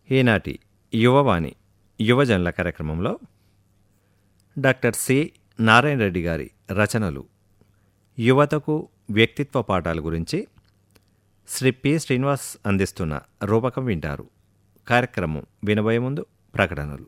ఈనాటి యువవాణి యువజనుల కార్యక్రమంలో డాక్టర్ సి నారాయణ రెడ్డి గారి రచనలు యువతకు వ్యక్తిత్వ పాఠాల గురించి శ్రీ పి శ్రీనివాస్ అందిస్తున్న రూపకం వింటారు కార్యక్రమం వినబోయే ముందు ప్రకటనలు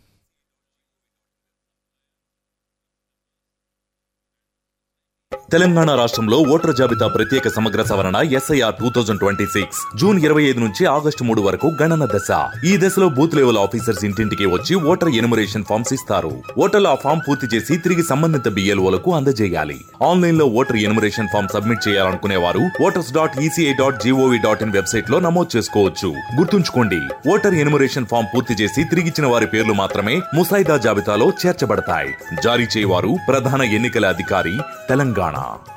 తెలంగాణ రాష్ట్రంలో ఓటర్ జాబితా ప్రత్యేక సమగ్ర సవరణ SIR two thousand twenty six June ఇరవై ఐదు నుంచి ఆగస్టు మూడు వరకు గణన దశ ఈ దశలో బూత్ లెవెల్ ఆఫీసర్స్ ఇంటింటికి వచ్చి ఓటర్ ఎనుమరేషన్ ఫామ్స్ ఇస్తారు ఓటర్లు ఆ ఫామ్ పూర్తి చేసి తిరిగి సంబంధిత బిఎల్ఓలకు అందజేయాలి ఆన్లైన్ లో ఓటర్ ఎనుమరేషన్ ఫామ్ సబ్మిట్ చేయాలనుకునే వారు voters dot ECI dot gov dot in website లో నమోదు చేసుకోవచ్చు గుర్తుంచుకోండి ఓటర్ ఎనుమరేషన్ ఫామ్ పూర్తి చేసి తిరిగిచ్చిన వారి పేర్లు మాత్రమే ముసాయిదా జాబితాలో చేర్చబడతాయి జారీ చేయవారు ప్రధాన ఎన్నికల అధికారి తెలంగాణ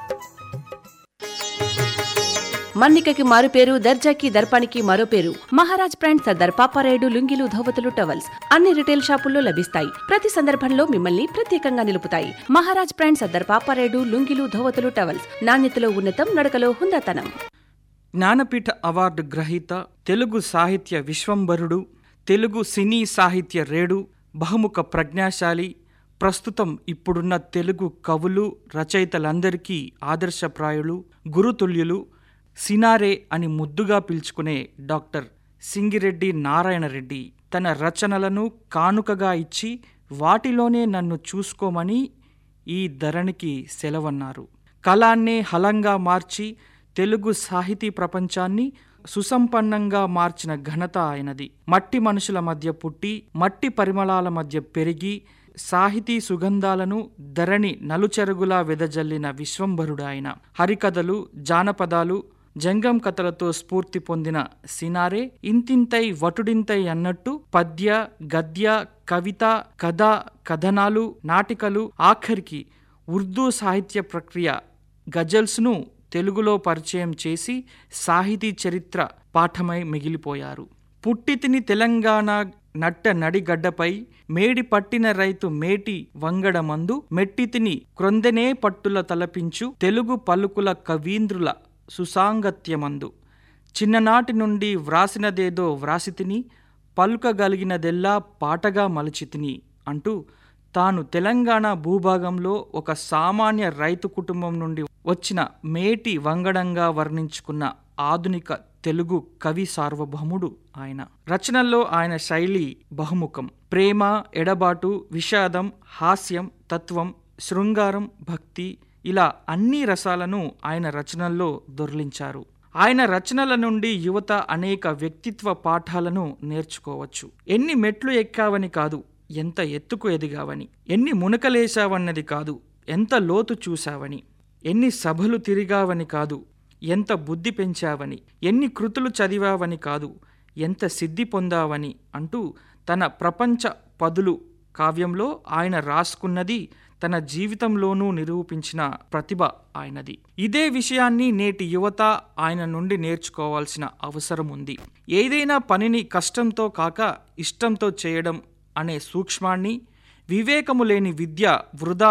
మన్నికకి మారు పేరు దర్జాకి దర్పానికి మరో పేరు మహారాజ్ బ్రాండ్ సర్దార్ పాపారాయుడు లుంగిలు ధోవతులు టవల్స్ అన్ని రిటైల్ షాపుల్లో లభిస్తాయి ప్రతి సందర్భంలో మిమ్మల్ని ప్రత్యేకంగా నిలుపుతాయి మహారాజ్ బ్రాండ్ సర్దార్ పాపారాయుడు లుంగిలు ధోవతులు టవల్స్ నాణ్యతలో ఉన్నతం నడకలో హుందాతనం జ్ఞానపీఠ అవార్డు గ్రహీత తెలుగు సాహిత్య విశ్వంభరుడు తెలుగు సినీ సాహిత్య రేడు బహుముఖ ప్రజ్ఞాశాలి ప్రస్తుతం ఇప్పుడున్న తెలుగు కవులు రచయితలందరికీ ఆదర్శప్రాయులు గురుతుల్యులు సినారే అని ముద్దుగా పిలుచుకునే డాక్టర్ సింగిరెడ్డి నారాయణరెడ్డి తన రచనలను కానుకగా ఇచ్చి వాటిలోనే నన్ను చూసుకోమని ఈ ధరణికి సెలవన్నారు కళాన్నే హలంగా మార్చి తెలుగు సాహితీ ప్రపంచాన్ని సుసంపన్నంగా మార్చిన ఘనత ఆయనది మట్టి మనుషుల మధ్య పుట్టి మట్టి పరిమళాల మధ్య పెరిగి సాహితీ సుగంధాలను ధరణి నలుచెరుగులా వెదజల్లిన విశ్వంభరుడు ఆయన హరికథలు జానపదాలు జంగం కథలతో స్ఫూర్తి పొందిన సినారే ఇంతింతై వటుడింతై అన్నట్టు పద్య గద్య కవిత కథ కథనాలు నాటికలు ఆఖరికి ఉర్దూ సాహిత్య ప్రక్రియ గజల్స్ను తెలుగులో పరిచయం చేసి సాహితీ చరిత్ర పాఠమై మిగిలిపోయారు పుట్టితిని తెలంగాణ నట్ట నడిగడ్డపై మేడి పట్టిన రైతు మేటి వంగడ మందు మెట్టితిని క్రొందెనే పట్టుల తలపించు తెలుగు పలుకుల కవీంద్రుల సుసాంగత్యమందు చిన్ననాటి నుండి వ్రాసినదేదో వ్రాసితిని పలుకగలిగినదెల్లా పాటగా మలచితిని అంటూ తాను తెలంగాణ భూభాగంలో ఒక సామాన్య రైతు కుటుంబం నుండి వచ్చిన మేటి వంగడంగా వర్ణించుకున్న ఆధునిక తెలుగు కవి సార్వభౌముడు ఆయన రచనల్లో ఆయన శైలి బహుముఖం ప్రేమ ఎడబాటు విషాదం హాస్యం తత్వం శృంగారం భక్తి ఇలా అన్ని రసాలను ఆయన రచనల్లో దొర్లించారు ఆయన రచనల నుండి యువత అనేక వ్యక్తిత్వ పాఠాలను నేర్చుకోవచ్చు ఎన్ని మెట్లు ఎక్కావని కాదు ఎంత ఎత్తుకు ఎదిగావని ఎన్ని మునకలేశావన్నది కాదు ఎంత లోతు చూశావని ఎన్ని సభలు తిరిగావని కాదు ఎంత బుద్ధి పెంచావని ఎన్ని కృతులు చదివావని కాదు ఎంత సిద్ధి పొందావని అంటూ తన ప్రపంచ పదులు కావ్యంలో ఆయన రాసుకున్నది తన జీవితంలోనూ నిరూపించిన ప్రతిభ ఆయనది ఇదే విషయాన్ని నేటి యువత ఆయన నుండి నేర్చుకోవాల్సిన అవసరం ఉంది ఏదైనా పనిని కష్టంతో కాక ఇష్టంతో చేయడం అనే సూక్ష్మాన్ని వివేకము లేని విద్య వృధా